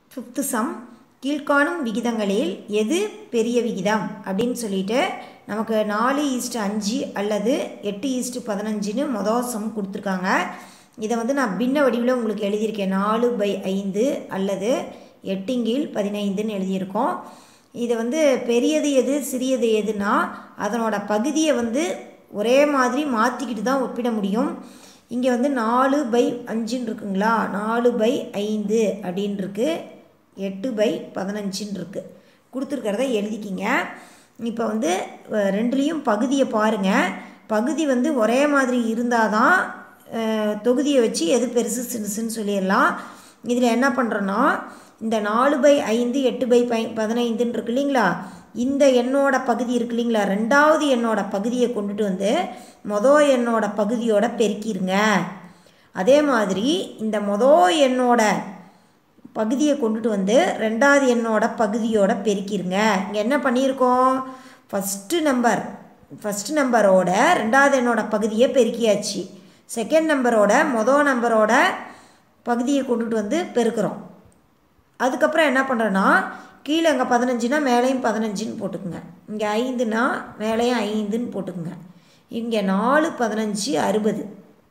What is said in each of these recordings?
fifth some கீழ்காணும் விகிதங்களில் எது பெரிய விகிதம் அப்படின்னு சொல்லிட்டு நமக்கு நாலு ஈஸ்ட் அஞ்சு அல்லது எட்டு ஈஸ்ட் பதினஞ்சுன்னு மொதல் சம் கொடுத்துருக்காங்க இதை வந்து நான் பின்ன வடிவில் உங்களுக்கு எழுதியிருக்கேன் நாலு பை ஐந்து அல்லது எட்டுங்கீழ் பதினைந்துன்னு எழுதியிருக்கோம் இதை வந்து பெரியது எது சிறியது எதுனா அதனோட பகுதியை வந்து ஒரே மாதிரி மாற்றிக்கிட்டு தான் ஒப்பிட முடியும் இங்கே வந்து நாலு பை அஞ்சுன்னு இருக்குங்களா நாலு பை ஐந்து அப்படின்னு இருக்கு எட்டு பை பதினஞ்சுன்னு இருக்குது கொடுத்துருக்கிறத எழுதிக்கிங்க இப்போ வந்து அஹ், ரெண்டுலேயும் பகுதியை பாருங்கள் பகுதி வந்து ஒரே மாதிரி இருந்தால் தான் அஹ், தொகுதியை வச்சு எது பெருசு சிறுசுன்னு சொல்லிடலாம் இதில் என்ன பண்ணுறோன்னா இந்த நாலு பை ஐந்து எட்டு பை பை பதினைந்துன்னு இருக்கு இல்லைங்களா இந்த எண்ணோட பகுதி இருக்கு இல்லைங்களா ரெண்டாவது எண்ணோட பகுதியை கொண்டுட்டு வந்து மொதல் எண்ணோட பகுதியோட பெருக்கிருங்க அதே மாதிரி இந்த மொதல் எண்ணோட பகுதியை கொண்டுட்டு வந்து ரெண்டாவது எண்ணோட பகுதியோட பெருக்கிருங்க இங்கே என்ன பண்ணியிருக்கோம் ஃபஸ்ட்டு நம்பர் ஃபஸ்ட்டு நம்பரோட ரெண்டாவது எண்ணோட பகுதியை பெருக்கியாச்சு செகண்ட் நம்பரோட மொதல் நம்பரோட பகுதியை கொண்டுட்டு வந்து பெருக்கிறோம் அதுக்கப்புறம் என்ன பண்ணுறோன்னா கீழே அங்கே பதினஞ்சுனா மேலேயும் பதினஞ்சுன்னு போட்டுக்குங்க இங்கே ஐந்துனா மேலேயும் ஐந்துன்னு போட்டுக்குங்க இங்கே நாலு பதினஞ்சு அறுபது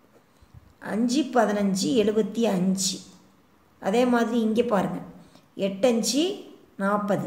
அஞ்சு பதினஞ்சு எழுபத்தி அஞ்சு அதே மாதிரி இங்கே பாருங்கள் எட்டஞ்சு நாற்பது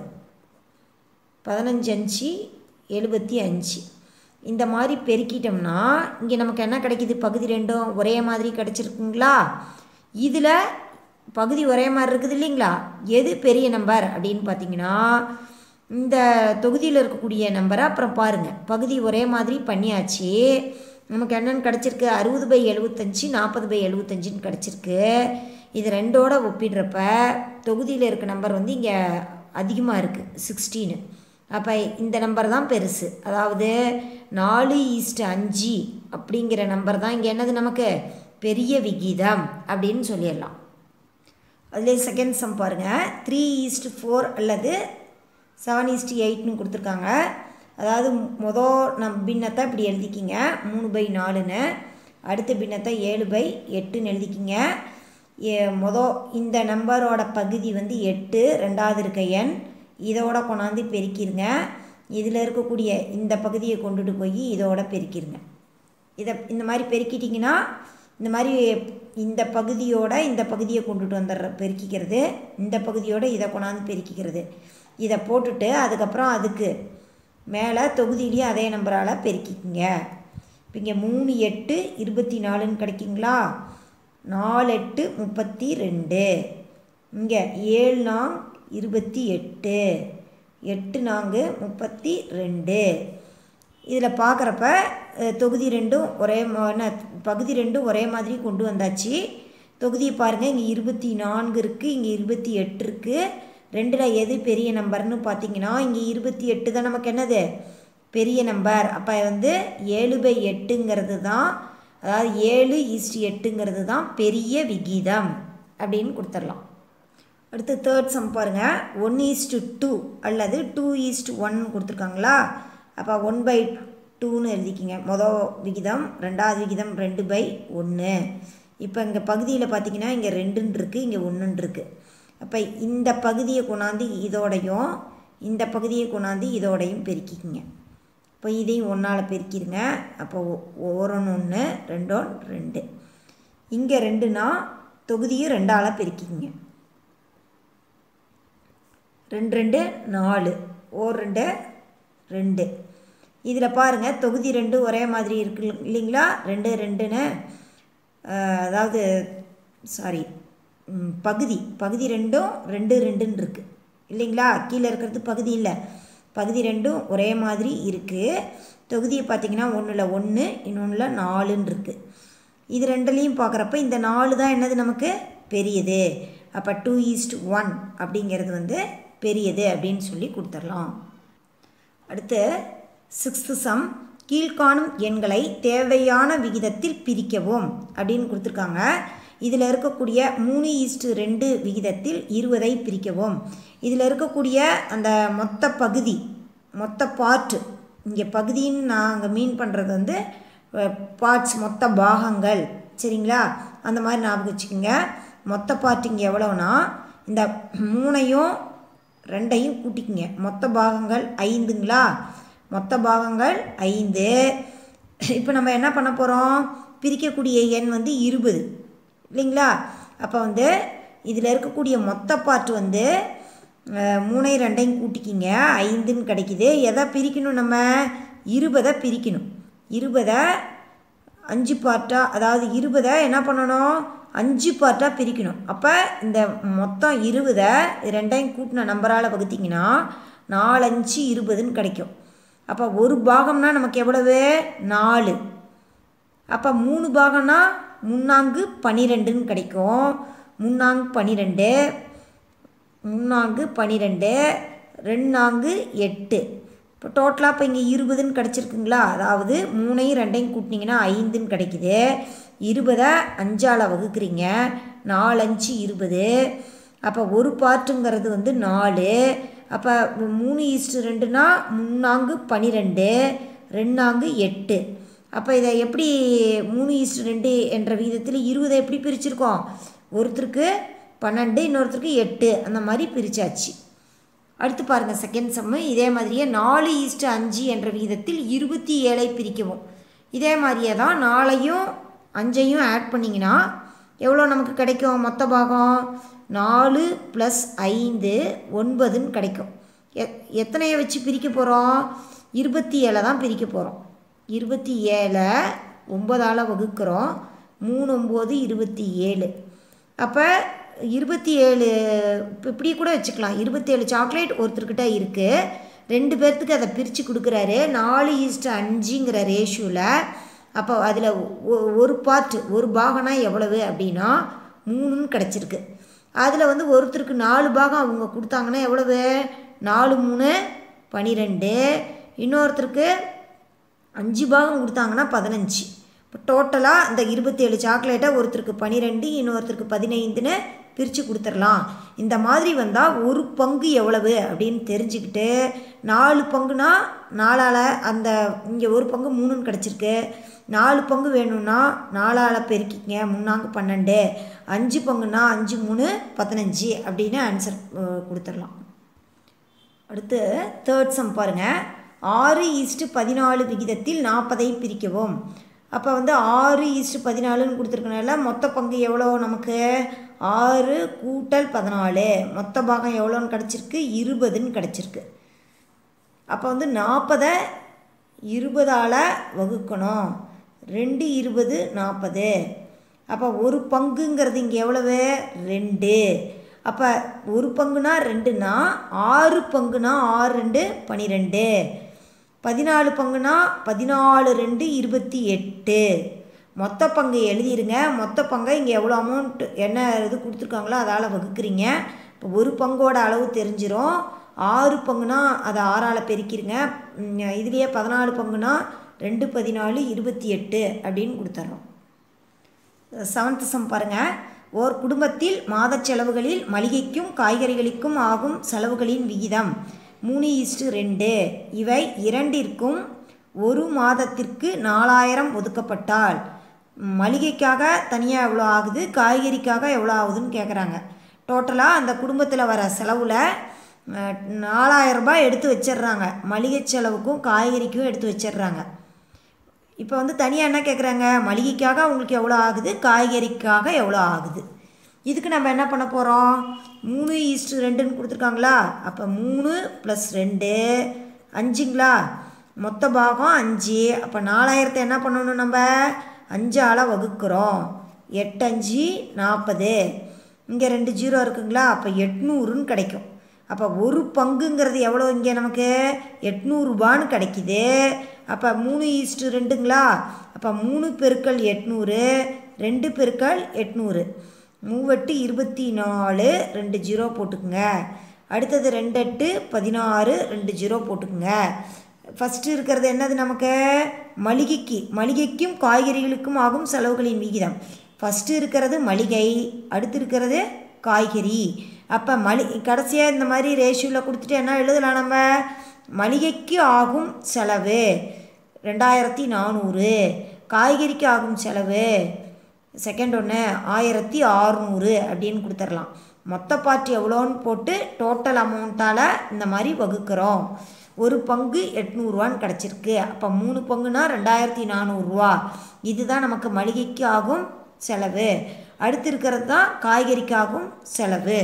பதினஞ்சு அஞ்சு எழுபத்தி அஞ்சு இந்த மாதிரி பெருக்கிட்டோம்னா இங்கே நமக்கு என்ன கிடைக்குது பகுதி ரெண்டும் ஒரே மாதிரி கிடச்சிருக்குங்களா இதில் பகுதி ஒரே மாதிரி இருக்குது இல்லைங்களா எது பெரிய நம்பர் அப்படின்னு பார்த்தீங்கன்னா இந்த தொகுதியில் இருக்கக்கூடிய நம்பரை அப்புறம் பாருங்கள் பகுதி ஒரே மாதிரி பண்ணியாச்சு நமக்கு என்னென்னு கிடச்சிருக்கு அறுபது பை எழுபத்தஞ்சி நாற்பது பை எழுபத்தஞ்சின்னு கிடச்சிருக்கு இது ரெண்டோட ஒப்பிடுறப்ப தொகுதியில் இருக்க நம்பர் வந்து இங்கே அதிகமாக இருக்குது சிக்ஸ்டீனு அப்போ இந்த நம்பர் தான் பெருசு அதாவது நாலு ஈஸ்ட் அஞ்சு அப்படிங்கிற நம்பர் தான் இங்கே என்னது நமக்கு பெரிய விகிதம் அப்படின்னு சொல்லிடலாம் அதுலேயே செகண்ட் சம் பாருங்கள் த்ரீ ஈஸ்ட் ஃபோர் அல்லது செவன் ஈஸ்ட் எயிட்னு கொடுத்துருக்காங்க அதாவது மொதல் நம் பின்னத்தை இப்படி எழுதிக்கிங்க மூணு பை நாலுன்னு அடுத்த பின்னத்தை ஏழு பை எட்டுன்னு எழுதிக்கிங்க ஏ- மொதல் இந்த நம்பரோட பகுதி வந்து எட்டு ரெண்டாவது இருக்க எண் இதோட கொண்டாந்து பெருக்கிருங்க இதில் இருக்கக்கூடிய இந்த பகுதியை கொண்டுட்டு போய் இதோட பெருக்கிருங்க இதை இந்த மாதிரி பெருக்கிட்டிங்கன்னா இந்த மாதிரி இந்த பகுதியோட இந்த பகுதியை கொண்டுட்டு வந்துடுற பெருக்கிக்கிறது இந்த பகுதியோட இதை கொண்டாந்து பெருக்கிக்கிறது இதை போட்டுட்டு அதுக்கப்புறம் அதுக்கு மேலே தொகுதியிலையும் அதே நம்பரால் பெருக்கிக்குங்க இப்போ இங்கே மூணு எட்டு இருபத்தி நாலுன்னு கிடைக்குங்களா நாலு எட்டு முப்பத்தி ரெண்டு இங்கே ஏழு நாங் இருபத்தி எட்டு எட்டு நான்கு முப்பத்தி ரெண்டு இதில் பார்க்குறப்ப அஹ், தொகுதி ரெண்டும் ஒரே மா- என்ன, பகுதி ரெண்டும் ஒரே மாதிரி கொண்டு வந்தாச்சு தொகுதியை பாருங்கள் இங்கே இருபத்தி நான்கு இருக்குது இங்கே இருபத்தி எட்டு இருக்குது ரெண்டில் எது பெரிய நம்பர்னு பார்த்தீங்கன்னா இங்கே இருபத்தி எட்டு தான் நமக்கு என்னது பெரிய நம்பர் அப்போ வந்து ஏழு பை எட்டுங்கிறது தான் அதாவது ஏழு ஈஸ்ட் எட்டுங்கிறது தான் பெரிய விகிதம் அப்படின்னு கொடுத்துடலாம் அடுத்து தேர்ட் சம் பாருங்கள் ஒன் ஈஸ்ட் டூ அல்லது டூ ஈஸ்ட் ஒன் கொடுத்துருக்காங்களா அப்போ ஒன் பை டூன்னு எழுதிக்கிங்க மொதல் விகிதம் ரெண்டாவது விகிதம் ரெண்டு பை ஒன்று இப்போ இங்கே பகுதியில் பார்த்தீங்கன்னா இங்கே ரெண்டுன்னு இருக்குது இங்கே ஒன்றுன்னு இருக்குது அப்போ இந்த பகுதியை கொண்டாந்து இதோடையும் இந்த பகுதியை கொண்டாந்து இதோடையும் பெருக்கிக்கிங்க இப்போ இதையும் ஒன்றால் பெருக்கிடுங்க அப்போ ஓரொன்று ஒன்று ரெண்டோன் ரெண்டு இங்கே ரெண்டுனா தொகுதியும் ரெண்டால் பெருக்கிக்கிங்க ரெண்டு ரெண்டு நாலு ஓர் ரெண்டு ரெண்டு இதில் பாருங்கள் தொகுதி ரெண்டு ஒரே மாதிரி இருக்கு இல்லைங்களா ரெண்டு ரெண்டுன்னு அஹ், அதாவது சாரி பகுதி பகுதி ரெண்டும் ரெண்டு ரெண்டுன்னு இருக்குது இல்லைங்களா கீழே இருக்கிறது பகுதி இல்லை பகுதி ரெண்டும் ஒரே மாதிரி இருக்குது தொகுதியை பார்த்தீங்கன்னா ஒன்றில் ஒன்று இன்னொன்றில் நாலுன்னு இருக்குது இது ரெண்டுலேயும் பார்க்குறப்ப இந்த நாலு தான் என்னது நமக்கு பெரியது அப்போ டூ ஈஸ்ட் ஒன் அப்படிங்கிறது வந்து பெரியது அப்படின்னு சொல்லி கொடுத்துடலாம் அடுத்து சிக்ஸ்த்து சம் கீழ்காணும் எண்களை தேவையான விகிதத்தில் பிரிக்கவும் அப்படின்னு கொடுத்துருக்காங்க இதில் இருக்கக்கூடிய மூணு ஈஸ்ட் ரெண்டு விகிதத்தில் இருபதை பிரிக்கவும் இதில் இருக்கக்கூடிய அந்த மொத்த பகுதி மொத்த பார்ட்டு இங்கே பகுதின்னு நாங்கள் மீன் பண்ணுறது வந்து பார்ட்ஸ் மொத்த பாகங்கள் சரிங்களா அந்த மாதிரி ஞாபகம் வச்சுக்கோங்க மொத்த பார்ட் இங்கே எவ்வளோனா இந்த மூணையும் ரெண்டையும் கூட்டிக்குங்க மொத்த பாகங்கள் ஐந்துங்களா மொத்த பாகங்கள் ஐந்து இப்போ நம்ம என்ன பண்ண போகிறோம் பிரிக்கக்கூடிய எண் வந்து இருபது இல்லைங்களா அப்போ வந்து இதில் இருக்கக்கூடிய மொத்த பாட்டு வந்து அஹ், மூணை ரெண்டையும் கூட்டிக்கிங்க ஐந்துன்னு கிடைக்குது எதை பிரிக்கணும் நம்ம இருபதை பிரிக்கணும் இருபதை அஞ்சு பார்ட்டாக அதாவது இருபதை என்ன பண்ணணும் அஞ்சு பார்ட்டாக பிரிக்கணும் அப்போ இந்த மொத்தம் இருபதை ரெண்டையும் கூட்டின நம்பரால் வகுத்தீங்கன்னா நாலஞ்சு இருபதுன்னு கிடைக்கும் அப்போ ஒரு பாகம்னா நமக்கு எவ்வளவு நாலு அப்போ மூணு பாகம்னா முன்னாங்கு பன்னிரெண்டுன்னு கிடைக்கும் முன்னாங்கு பன்னிரெண்டு முன்னாங்கு பன்னிரெண்டு ரெண்டாங்கு எட்டு இப்போ டோட்டலாக இப்போ இங்கே இருபதுன்னு கிடச்சிருக்குங்களா அதாவது மூணையும் ரெண்டையும் கூட்டினீங்கன்னா ஐந்துன்னு கிடைக்குது இருபதை அஞ்சால் வகுக்கிறீங்க நாலஞ்சு இருபது அப்போ ஒரு பார்ட்டுங்கிறது வந்து நாலு அப்போ மூணு ஈஸ்ட்டு ரெண்டுனா முன்னாங்கு பன்னிரெண்டு ரெண்டாங்கு எட்டு அப்போ இதை எப்படி மூணு ஈஸ்ட் ரெண்டு என்ற விகிதத்தில் இருபதை எப்படி பிரிச்சிருக்கோம் ஒருத்தருக்கு பன்னெண்டு இன்னொருத்தருக்கு எட்டு அந்த மாதிரி பிரித்தாச்சு அடுத்து பாருங்கள் செகண்ட் சம்மு இதே மாதிரியே நாலு ஈஸ்ட் அஞ்சு என்ற விகிதத்தில் இருபத்தி ஏழை பிரிக்கவும் இதே மாதிரியே தான் நாலையும் அஞ்சையும் ஆட் பண்ணிங்கன்னா எவ்வளோ நமக்கு கிடைக்கும் மொத்த பாகம் நாலு ப்ளஸ் ஐந்து ஒன்பதுன்னு கிடைக்கும் எ எத்தனையை வச்சு பிரிக்க போகிறோம் இருபத்தி ஏழை தான் பிரிக்க போகிறோம் இருபத்தி ஏழை ஒம்பதால் வகுக்கிறோம் மூணு ஒம்பது இருபத்தி ஏழு அப்போ இருபத்தி ஏழு இப்போ இப்படி கூட வச்சுக்கலாம் இருபத்தேழு சாக்லேட் ஒருத்தர்கிட்ட இருக்குது ரெண்டு பேர்த்துக்கு அதை பிரித்து கொடுக்குறாரு நாலு ஈஸ்ட் அஞ்சுங்கிற ரேஷியோவில் அப்போ அதில் ஒரு பார்ட் ஒரு பாகம்னா எவ்வளவு அப்படின்னா மூணுன்னு கிடச்சிருக்கு அதில் வந்து ஒருத்தருக்கு நாலு பாகம் அவங்க கொடுத்தாங்கன்னா எவ்வளவு நாலு மூணு பன்னிரெண்டு இன்னொருத்தருக்கு அஞ்சு பாகம் கொடுத்தாங்கன்னா பதினஞ்சு இப்போ டோட்டலாக இந்த இருபத்தேழு சாக்லேட்டை ஒருத்தருக்கு பன்னிரெண்டு இன்னொருத்தருக்கு பதினைந்துன்னு பிரித்து கொடுத்துடலாம் இந்த மாதிரி வந்தால் ஒரு பங்கு எவ்வளவு அப்படின்னு தெரிஞ்சுக்கிட்டு நாலு பங்குனா நாலால் அந்த இங்கே ஒரு பங்கு மூணுன்னு கிடச்சிருக்கு நாலு பங்கு வேணும்னா நாலால் பெருக்கிங்க முன்னாங்க பன்னெண்டு அஞ்சு பங்குனா அஞ்சு மூணு பதினஞ்சு அப்படின்னு ஆன்சர் கொடுத்துடலாம் அடுத்து தேர்ட் சம் பாருங்கள் ஆறு ஈஸ்ட்டு பதினாலு விகிதத்தில் நாற்பதை பிரிக்கவும் அப்போ வந்து ஆறு ஈஸ்ட்டு பதினாலுன்னு கொடுத்துருக்கனால மொத்த பங்கு எவ்வளோ நமக்கு ஆறு கூட்டல் பதினாலு மொத்த பாகம் எவ்வளோன்னு கிடச்சிருக்கு இருபதுன்னு கிடச்சிருக்கு அப்போ வந்து நாற்பதை இருபதால் வகுக்கணும் ரெண்டு இருபது நாற்பது அப்போ ஒரு பங்குங்கிறது இங்கே எவ்வளவு ரெண்டு அப்போ ஒரு பங்குனா ரெண்டுனா ஆறு பங்குனா ஆறு ரெண்டு பன்னிரெண்டு பதினாலு பங்குனா பதினாலு ரெண்டு இருபத்தி எட்டு மொத்த பங்கு எழுதிருங்க மொத்த பங்கை இங்கே எவ்வளோ அமௌண்ட் என்ன இது கொடுத்துருக்காங்களோ அதால் வகுக்கிறீங்க இப்போ ஒரு பங்கோட அளவு தெரிஞ்சிரும் ஆறு பங்குனா அதை ஆறால் பெருக்கிருங்க ம், இதுலேயே பதினாலு பங்குனா ரெண்டு பதினாலு இருபத்தி எட்டு அப்படின்னு கொடுத்துட்றோம் செவன்த் சம் பாருங்கள் ஓர் குடும்பத்தில் மாதச் செலவுகளில் மளிகைக்கும் காய்கறிகளுக்கும் ஆகும் செலவுகளின் விகிதம் மூணு ஈஸ்டு ரெண்டு இவை இரண்டிற்கும் ஒரு மாதத்திற்கு நாலாயிரம் ஒதுக்கப்பட்டால் மளிகைக்காக தனியாக எவ்வளோ ஆகுது காய்கறிக்காக எவ்வளோ ஆகுதுன்னு கேட்குறாங்க டோட்டலாக அந்த குடும்பத்தில் வர செலவில் அஹ், நாலாயிரம் ரூபாய் எடுத்து வச்சிடுறாங்க மளிகை செலவுக்கும் காய்கறிக்கும் எடுத்து வச்சிடுறாங்க இப்போ வந்து தனியாக என்ன கேட்குறாங்க மளிகைக்காக உங்களுக்கு எவ்வளோ ஆகுது காய்கறிக்காக எவ்வளோ ஆகுது இதுக்கு நம்ம என்ன பண்ண போகிறோம் மூணு ஈஸ்ட்டு ரெண்டுன்னு கொடுத்துருக்காங்களா அப்போ மூணு ப்ளஸ் ரெண்டு அஞ்சுங்களா மொத்த பாகம் அஞ்சு அப்போ நாலாயிரத்தை என்ன பண்ணணும் நம்ம அஞ்சால் வகுக்கிறோம் எட்டு அஞ்சு நாற்பது இங்கே ரெண்டு ஜீரோ இருக்குங்களா அப்போ எட்நூறுன்னு கிடைக்கும் அப்போ ஒரு பங்குங்கிறது எவ்வளோ இங்கே நமக்கு எட்நூறுபான்னு கிடைக்குது அப்போ மூணு ஈஸ்ட்டு ரெண்டுங்களா அப்போ மூணு பெருக்கல் எட்நூறு ரெண்டு பெருக்கல் எட்நூறு மூவெட்டு இருபத்தி நாலு ரெண்டு ஜீரோ போட்டுக்குங்க அடுத்தது ரெண்டு எட்டு பதினாறு ரெண்டு ஜீரோ போட்டுக்குங்க ஃபஸ்ட்டு இருக்கிறது என்னது நமக்கு மளிகைக்கு மளிகைக்கும் காய்கறிகளுக்கும் ஆகும் செலவுகளின் விகிதம் ஃபஸ்ட்டு இருக்கிறது மளிகை அடுத்து இருக்கிறது காய்கறி அப்போ மளி கடைசியாக இந்த மாதிரி ரேஷியோவில் கொடுத்துட்டு என்ன எழுதலாம் நம்ம மளிகைக்கு ஆகும் செலவு ரெண்டாயிரத்தி நானூறு காய்கறிக்கு ஆகும் செலவு செகண்ட் ஒன்று ஆயிரத்தி ஆறுநூறு அப்படின்னு கொடுத்துடலாம் மொத்த பார்ட் எவ்வளோன்னு போட்டு டோட்டல் அமௌண்ட்டால் இந்த மாதிரி வகுக்கிறோம் ஒரு பங்கு எட்நூறுவான்னு கிடச்சிருக்கு அப்போ மூணு பங்குனா ரெண்டாயிரத்தி நானூறுரூவா இதுதான் நமக்கு மளிகைக்கு ஆகும் செலவு அடுத்து இருக்கிறது தான் காய்கறிக்காகும் செலவு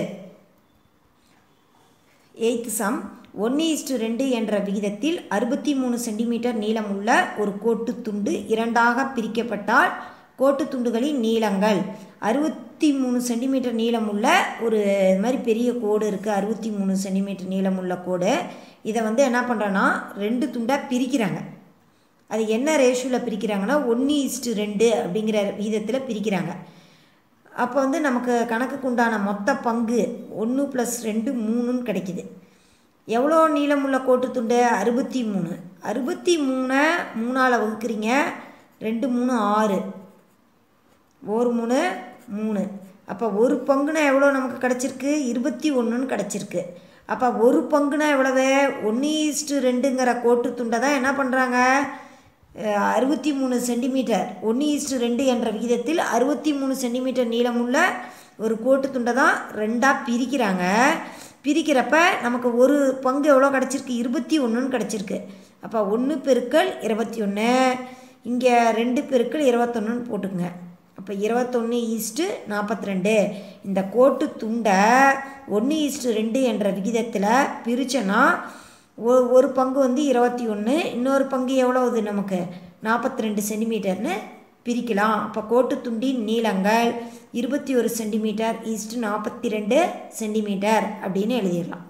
எயித்து சம் ஒன்று இஸ்டு ரெண்டு என்ற விகிதத்தில் அறுபத்தி மூணு சென்டிமீட்டர் நீளமுள்ள ஒரு கோட்டு துண்டு இரண்டாக பிரிக்கப்பட்டால் கோட்டு துண்டுகளின் நீளங்கள் அறுபத்தி மூணு சென்டிமீட்டர் நீளமுள்ள ஒரு இது மாதிரி பெரிய கோடு இருக்குது அறுபத்தி மூணு சென்டிமீட்டர் நீளமுள்ள கோடு இதை வந்து என்ன பண்ணுறோன்னா ரெண்டு துண்டாக பிரிக்கிறாங்க அது என்ன ரேஷியோவில் பிரிக்கிறாங்கன்னா ஒன்று இஸ்டு ரெண்டு அப்படிங்கிற விகிதத்தில் பிரிக்கிறாங்க அப்போ வந்து நமக்கு கணக்குக்கு உண்டான மொத்த பங்கு ஒன்று ப்ளஸ் ரெண்டு மூணுன்னு கிடைக்கிது எவ்வளோ நீளமுள்ள கோட்டு துண்டு அறுபத்தி மூணு அறுபத்தி மூணை மூணால் வகுக்கிறீங்க ரெண்டு மூணு ஆறு ஒரு மூணு மூணு அப்போ ஒரு பங்குனா எவ்வளோ நமக்கு கிடச்சிருக்கு இருபத்தி ஒன்றுன்னு கிடச்சிருக்கு அப்போ ஒரு பங்குனா எவ்வளவு ஒன்று ஈஸ்ட்டு ரெண்டுங்கிற கோட்டு துண்டை தான் என்ன பண்ணுறாங்க அறுபத்தி மூணு சென்டிமீட்டர் ஒன்று ஈஸ்ட்டு ரெண்டு என்ற விகிதத்தில் அறுபத்தி மூணு சென்டிமீட்டர் நீளமுள்ள ஒரு கோட்டு துண்டை தான் ரெண்டாக பிரிக்கிறாங்க பிரிக்கிறப்ப நமக்கு ஒரு பங்கு எவ்வளோ கிடச்சிருக்கு இருபத்தி ஒன்றுன்னு கிடச்சிருக்கு அப்போ ஒன்று பெருக்கல் இருபத்தி ஒன்று இங்கே ரெண்டு பெருக்கல் இருபத்தொன்னுன்னு போட்டுக்குங்க அப்போ இருபத்தொன்று ஈஸ்ட்டு நாற்பத்தி ரெண்டு இந்த கோட்டு துண்டை ஒன்று ஈஸ்ட்டு ரெண்டு என்ற விகிதத்தில் பிரித்தோன்னா ஒ ஒரு பங்கு வந்து இருபத்தி ஒன்று இன்னொரு பங்கு எவ்வளோது நமக்கு நாற்பத்தி ரெண்டு சென்டிமீட்டர்னு பிரிக்கலாம் அப்போ கோட்டு துண்டின் நீளங்கள் இருபத்தி ஒரு சென்டிமீட்டர் ஈஸ்ட்டு நாற்பத்தி ரெண்டு சென்டிமீட்டர் அப்படின்னு எழுதிடலாம்